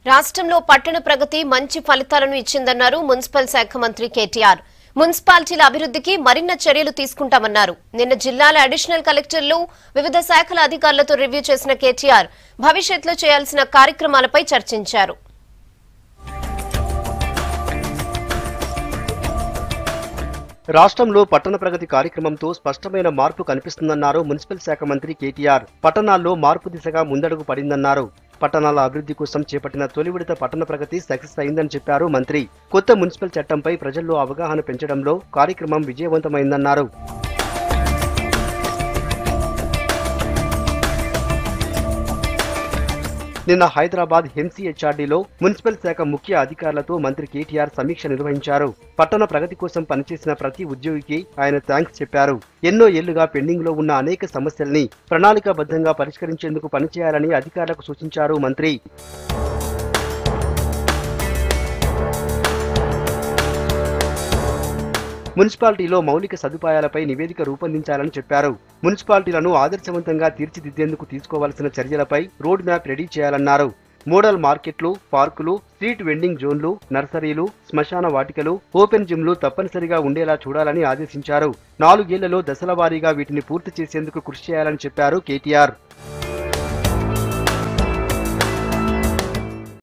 రాష్ట్రంలో పట్టణ ప్రగతి మంచి ఫలితాలను ఇచ్చిందన్నారు మున్సిపల్ శాఖ మంత్రి కేటీఆర్ మున్సిపాలిటీల అభివృద్ధికి మరిన్న చర్యలు తీసుకుంటామన్నారు నిన్న జిల్లాల అడిషనల్ కలెక్టర్లు వివిధ శాఖల అధికారులతో రివ్యూ చేసిన కేటీఆర్ భవిష్యత్తులో చేయాల్సిన కార్యక్రమాలపై చర్చించారు రాష్ట్రంలో పట్టణ ప్రగతి కార్యక్రమంతో స్పష్టమైన మార్పు కనిపిస్తుందన్నారు మున్సిపల్ శాఖ మంత్రి కేటీఆర్ పట్టణాల్లో మార్పు దిశగా ముందడుగు పడిందన్నారు పట్టణాల అభివృద్ధి కోసం చేపట్టిన తొలి విడత పట్టణ ప్రగతి సక్సెస్ అయిందని చెప్పారు మంత్రి కొత్త మున్సిపల్ చట్టంపై ప్రజల్లో అవగాహన పెంచడంలో కార్యక్రమం విజయవంతమైందన్నారు నిన్న హైదరాబాద్ హెచ్ఆర్డీలో మున్సిపల్ శాఖ ముఖ్య అధికారులతో మంత్రి కేటీఆర్ సమీక్ష నిర్వహించారు పట్టణ ప్రగతి కోసం పనిచేసిన ప్రతి ఉద్యోగికి ఆయన థ్యాంక్స్ చెప్పారు ఎన్నో ఏళ్లుగా పెండింగ్ లో ఉన్న అనేక సమస్యల్ని ప్రణాళికాబద్ధంగా పరిష్కరించేందుకు పనిచేయాలని అధికారులకు సూచించారు మంత్రి మున్సిపాలిటీలో మౌలిక సదుపాయాలపై నివేదిక రూపొందించాలని చెప్పారు మున్సిపాలిటీలను ఆదర్శవంతంగా తీర్చిదిద్దేందుకు తీసుకోవాల్సిన చర్యలపై రోడ్ మ్యాప్ రెడీ చేయాలన్నారు మోడల్ మార్కెట్లు పార్కులు స్ట్రీట్ వెండింగ్ జోన్లు నర్సరీలు శ్మశాన వాటికలు ఓపెన్ జిమ్లు తప్పనిసరిగా ఉండేలా చూడాలని ఆదేశించారు నాలుగేళ్లలో దశల వారీగా వీటిని పూర్తి చేసేందుకు కృషి చేయాలని చెప్పారు కేటీఆర్